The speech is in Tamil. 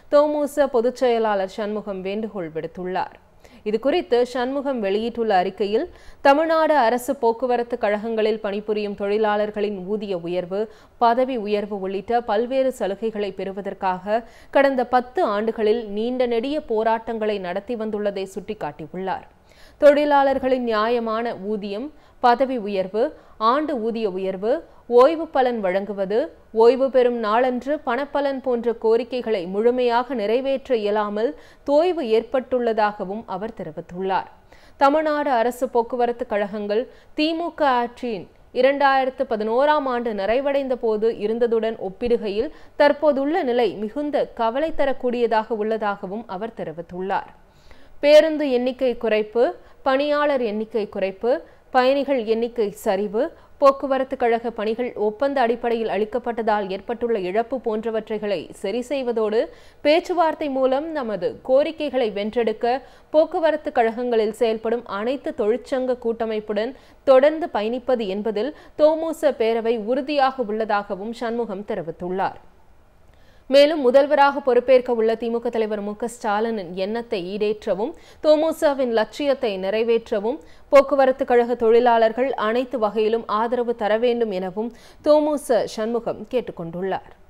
தோமுச பொதுச் செயலாளர் சண்முகம் வேண்டுகோள் விடுத்துள்ளார் இது குறித்து சண்முகம் வெளியிட்டுள்ள அறிக்கையில் தமிழ்நாடு அரசு போக்குவரத்து கழகங்களில் பணிபுரியும் தொழிலாளர்களின் ஊதிய உயர்வு பதவி உயர்வு உள்ளிட்ட பல்வேறு சலுகைகளை பெறுவதற்காக கடந்த பத்து ஆண்டுகளில் நீண்ட நெடிய போராட்டங்களை நடத்தி வந்துள்ளதை சுட்டிக்காட்டியுள்ளார் தொழிலாளர்களின் நியாயமான ஊதியம் பதவி உயர்வு ஆண்டு ஊதிய உயர்வு ஓய்வு பலன் வழங்குவது ஓய்வு பெறும் நாளன்று பணப்பலன் போன்ற கோரிக்கைகளை முழுமையாக நிறைவேற்ற இயலாமல் தோய்வு ஏற்பட்டுள்ளதாகவும் அவர் தெரிவித்துள்ளார் தமிழ்நாடு அரசு போக்குவரத்து கழகங்கள் திமுக ஆட்சியின் இரண்டாயிரத்து பதினோராம் ஆண்டு நிறைவடைந்த போது இருந்ததுடன் ஒப்பிடுகையில் தற்போதுள்ள நிலை மிகுந்த கவலை தரக்கூடியதாக உள்ளதாகவும் அவர் தெரிவித்துள்ளார் பேருந்து எண்ணிக்கை குறைப்பு பணியாளர் எண்ணிக்கை குறைப்பு பயணிகள் எண்ணிக்கை சரிவு போக்குவரத்து கழக பணிகள் ஒப்பந்த அடிப்படையில் அளிக்கப்பட்டதால் ஏற்பட்டுள்ள இழப்பு போன்றவற்றைகளை சரி செய்வதோடு பேச்சுவார்த்தை மூலம் நமது கோரிக்கைகளை வென்றெடுக்க போக்குவரத்து கழகங்களில் செயல்படும் அனைத்து தொழிற்சங்க கூட்டமைப்புடன் தொடர்ந்து பயணிப்பது என்பதில் தோமுச பேரவை உறுதியாக உள்ளதாகவும் சண்முகம் தெரிவித்துள்ளார் மேலும் முதல்வராக பொறுப்பேற்க உள்ள திமுக தலைவர் மு ஸ்டாலினின் எண்ணத்தை ஈடேற்றவும் தோமுசவின் லட்சியத்தை நிறைவேற்றவும் போக்குவரத்து கழக தொழிலாளர்கள் அனைத்து வகையிலும் ஆதரவு தர வேண்டும் எனவும் தோமுச சண்முகம் கேட்டுக்கொண்டுள்ளார்